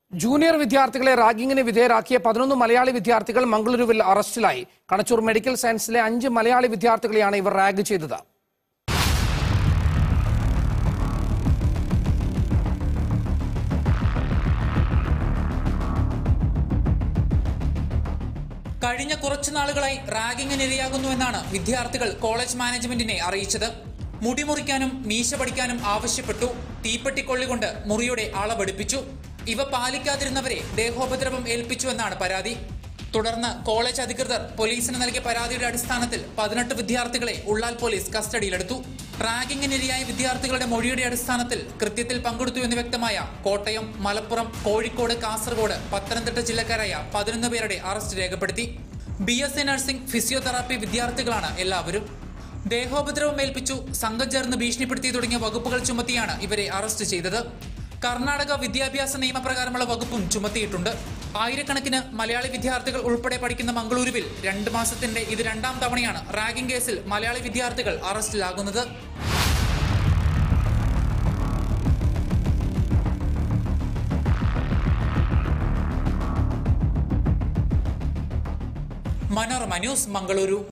junior വിദ്യാർത്ഥികളെ റാഗിങ്ങിന് വിധേയരാക്കിയ പതിനൊന്ന് മലയാളി വിദ്യാർത്ഥികൾ മംഗളൂരുവിൽ അറസ്റ്റിലായി കണച്ചൂർ മെഡിക്കൽ സയൻസിലെ അഞ്ച് മലയാളി വിദ്യാർത്ഥികളെയാണ് ഇവർ റാഗ് ചെയ്തത് കഴിഞ്ഞ കുറച്ചു നാളുകളായി റാഗിങ്ങിന് ഇരയാകുന്നുവെന്നാണ് വിദ്യാർത്ഥികൾ കോളേജ് മാനേജ്മെന്റിനെ അറിയിച്ചത് മുടി മുറിക്കാനും മീശ പഠിക്കാനും ആവശ്യപ്പെട്ടു തീപ്പെട്ടിക്കൊള്ളികൊണ്ട് മുറിയുടെ അളവെടുപ്പിച്ചു ഇവ പാലിക്കാതിരുന്നവരെ ദേഹോപദ്രവം ഏൽപ്പിച്ചുവെന്നാണ് പരാതി തുടർന്ന് കോളേജ് അധികൃതർ പോലീസിന് നൽകിയ പരാതിയുടെ അടിസ്ഥാനത്തിൽ പതിനെട്ട് വിദ്യാർത്ഥികളെ ഉള്ളാൽ പോലീസ് കസ്റ്റഡിയിലെടുത്തു റാഗിങ്ങിനിരയായ വിദ്യാർത്ഥികളുടെ മൊഴിയുടെ അടിസ്ഥാനത്തിൽ കൃത്യത്തിൽ പങ്കെടുത്തു എന്ന് വ്യക്തമായ കോട്ടയം മലപ്പുറം കോഴിക്കോട് കാസർഗോഡ് പത്തനംതിട്ട ജില്ലക്കാരായ പതിനൊന്ന് പേരുടെ അറസ്റ്റ് രേഖപ്പെടുത്തി B S C nursing physiotherapy വിദ്യാർത്ഥികളാണ് എല്ലാവരും ദേഹോപദ്രവം ഏൽപ്പിച്ചു സംഘം ചേർന്ന് ഭീഷണിപ്പെടുത്തി തുടങ്ങിയ വകുപ്പുകൾ ചുമത്തിയാണ് ഇവരെ അറസ്റ്റ് ചെയ്തത് കർണാടക വിദ്യാഭ്യാസ നിയമപ്രകാരമുള്ള വകുപ്പും ചുമത്തിയിട്ടുണ്ട് ആയിരക്കണക്കിന് മലയാളി വിദ്യാർത്ഥികൾ ഉൾപ്പെടെ പഠിക്കുന്ന മംഗളൂരുവിൽ രണ്ട് മാസത്തിന്റെ ഇത് രണ്ടാം തവണയാണ് റാഗിംഗ് കേസിൽ മലയാളി വിദ്യാർത്ഥികൾ അറസ്റ്റിലാകുന്നത് മനോരമ ന്യൂസ് മംഗളൂരു